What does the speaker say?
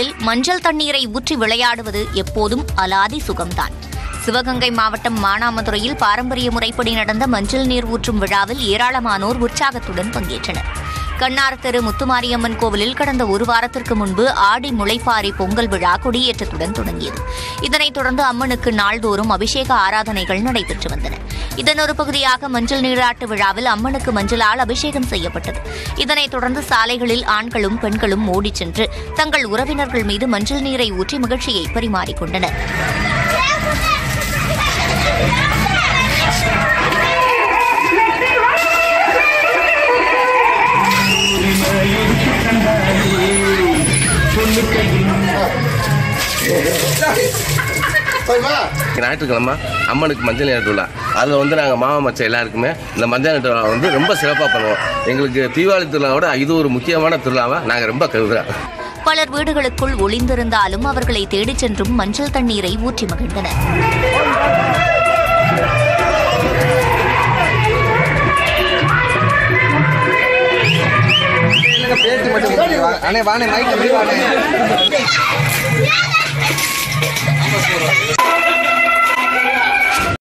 சாலைகளில் மஞ்சள் தண்ணீரை ஊற்றி விளையாடுவது எப்போதும் அலாதி சுகம்தான் சிவகங்கை மாவட்டம் மானாமதுரையில் பாரம்பரிய முறைப்படி நடந்த மஞ்சள் நீர் ஊற்றும் விழாவில் ஏராளமானோர் உற்சாகத்துடன் பங்கேற்றனர் கண்ணார் தெரு முத்துமாரியம்மன் கோவிலில் கடந்த ஒரு வாரத்திற்கு முன்பு ஆடி முளைப்பாரி பொங்கல் விழா கொடியேற்றத்துடன் தொடங்கியது இதனைத் தொடர்ந்து அம்மனுக்கு நாள்தோறும் அபிஷேக ஆராதனைகள் நடைபெற்று வந்தன இதன் ஒரு பகுதியாக மஞ்சள் நீராட்டு விழாவில் அம்மனுக்கு மஞ்சளால் அபிஷேகம் செய்யப்பட்டது இதனைத் தொடர்ந்து சாலைகளில் ஆண்களும் பெண்களும் ஓடிச் சென்று தங்கள் உறவினர்கள் மீது மஞ்சள் நீரை ஊற்றி மகிழ்ச்சியை பரிமாறிக்கொண்டனர் ஞாயிற்றுக்கிழமை அம்மனுக்கு மஞ்சள் நீராட்டு விழா அதில் வந்து நாங்கள் மாமா மச்சம் எல்லாருக்குமே இந்த மஞ்சள் நீராட்டு விழா வந்து ரொம்ப சிறப்பாக பண்ணுவோம் எங்களுக்கு தீபாவளி திருவிழாவோட இது ஒரு முக்கியமான திருவிழாவை நாங்கள் ரொம்ப கருதுகிறோம் பலர் வீடுகளுக்குள் ஒளிந்திருந்தாலும் அவர்களை தேடிச் சென்றும் மஞ்சள் தண்ணீரை ஊற்றி மகிழ்ந்தனர் பேட்டு மட்டும் அண்ணே வாணே மைக் அப்படி வாணே